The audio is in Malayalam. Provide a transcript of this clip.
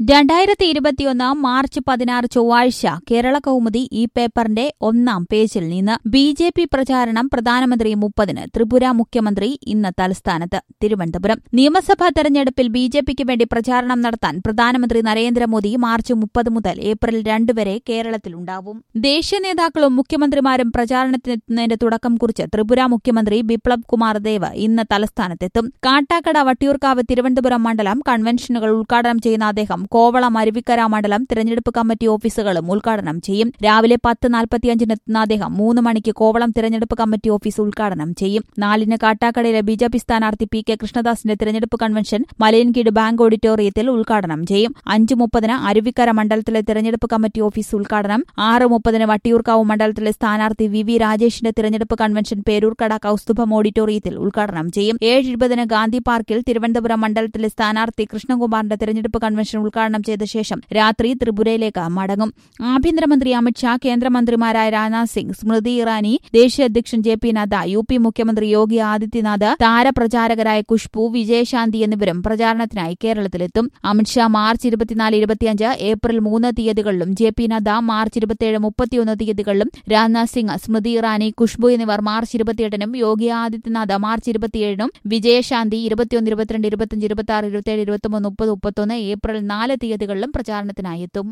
രണ്ടായിരത്തി ഇരുപത്തിയൊന്ന് മാർച്ച് പതിനാറ് ചൊവ്വാഴ്ച കേരള കൗമുദി ഈ പേപ്പറിന്റെ ഒന്നാം പേജിൽ നിന്ന് ബി ജെ പി പ്രചാരണം പ്രധാനമന്ത്രി മുപ്പതിന് ത്രിപുര മുഖ്യമന്ത്രി ഇന്ന് തലസ്ഥാനത്ത് തിരുവനന്തപുരം നിയമസഭാ തെരഞ്ഞെടുപ്പിൽ ബി ജെ പിക്ക് വേണ്ടി പ്രചാരണം നടത്താൻ പ്രധാനമന്ത്രി നരേന്ദ്രമോദി മാർച്ച് മുപ്പത് മുതൽ ഏപ്രിൽ രണ്ട് വരെ കേരളത്തിലുണ്ടാവും ദേശീയ നേതാക്കളും മുഖ്യമന്ത്രിമാരും പ്രചാരണത്തിനെത്തുന്നതിന്റെ തുടക്കം കുറിച്ച് ത്രിപുര മുഖ്യമന്ത്രി ബിപ്ലബ് കുമാർ ദേവ് ഇന്ന് തലസ്ഥാനത്തെത്തും കാട്ടാക്കട വട്ടിയൂർക്കാവ് തിരുവനന്തപുരം മണ്ഡലം കൺവെൻഷനുകൾ ഉദ്ഘാടനം ചെയ്യുന്ന അദ്ദേഹം കോവളം അരുവിക്കര മണ്ഡലം തിരഞ്ഞെടുപ്പ് കമ്മിറ്റി ഓഫീസുകളും ഉദ്ഘാടനം ചെയ്യും രാവിലെ പത്ത് നാൽപ്പത്തിയഞ്ചിനെത്തുന്ന അദ്ദേഹം മൂന്ന് മണിക്ക് കോവളം തിരഞ്ഞെടുപ്പ് കമ്മിറ്റി ഓഫീസ് ഉദ്ഘാടനം ചെയ്യും നാലിന് കാട്ടാക്കടയിലെ ബി ജെ പി സ്ഥാനാർത്ഥി പി കെ കൃഷ്ണദാസിന്റെ തിരഞ്ഞെടുപ്പ് കൺവെൻഷൻ മലയൻകീട് ബാങ്ക് ഓഡിറ്റോറിയത്തിൽ ഉദ്ഘാടനം ചെയ്യും അഞ്ച് മുപ്പതിന് അരുവിക്കര മണ്ഡലത്തിലെ തിരഞ്ഞെടുപ്പ് കമ്മിറ്റി ഓഫീസ് ഉദ്ഘാടനം ആറ് മുപ്പതിന് വട്ടിയൂർക്കാവ് മണ്ഡലത്തിലെ സ്ഥാനാർത്ഥി വി വി രാജേഷിന്റെ തിരഞ്ഞെടുപ്പ് കൺവെൻഷൻ പേരൂർക്കട കൌസ്തുഭം ഓഡിറ്റോറിയത്തിൽ ഉദ്ഘാടനം ചെയ്യും ഏഴ് ഇരുപതിന് ഗാന്ധി പാർക്കിൽ തിരുവനന്തപുരം മണ്ഡലത്തിലെ സ്ഥാനാർത്ഥി കൃഷ്ണകുമാറിന്റെ തിരഞ്ഞെടുപ്പ് കൺവെൻഷൻ ഉദ്ഘാടനം ചെയ്ത ശേഷം രാത്രി ത്രിപുരയിലേക്ക് മടങ്ങും ആഭ്യന്തരമന്ത്രി അമിത്ഷാ കേന്ദ്രമന്ത്രിമാരായ രാജ്നാഥ് സിംഗ് സ്മൃതി ഇറാനി ദേശീയ അധ്യക്ഷൻ J P Nadda U P മുഖ്യമന്ത്രി യോഗി ആദിത്യനാഥ് താരപ്രചാരകരായ കുഷ്പു വിജയശാന്തി എന്നിവരും പ്രചാരണത്തിനായി കേരളത്തിലെത്തും അമിത്ഷാ മാർച്ച് ഇരുപത്തിനാല് ഇരുപത്തിയഞ്ച് ഏപ്രിൽ മൂന്ന് തീയതികളിലും ജെ പി നദ്ദ മാർച്ച് ഇരുപത്തിയേഴ് മുപ്പത്തിയൊന്ന് തീയതികളിലും രാജ്നാഥ് സിംഗ് സ്മൃതി ഇറാനി കുഷ്ബു എന്നിവർ മാർച്ച് ഇരുപത്തിയെട്ടിനും യോഗി ആദിത്യനാഥ് മാർച്ച് ഇരുപത്തിയേഴിനും വിജയശാന്തി ഇരുപത്തിയൊന്ന് ഇരുപത്തിരണ്ട് ഇരുപത്തിയഞ്ച് ഇരുപത്തി ആറ് ഇരുപത്തിയേഴ് ഇരുപത്തിമൂന്ന് മുപ്പത് മുപ്പത്തൊന്ന് ഏപ്രിൽ നാല് തീയതികളിലും പ്രചാരണത്തിനായി എത്തും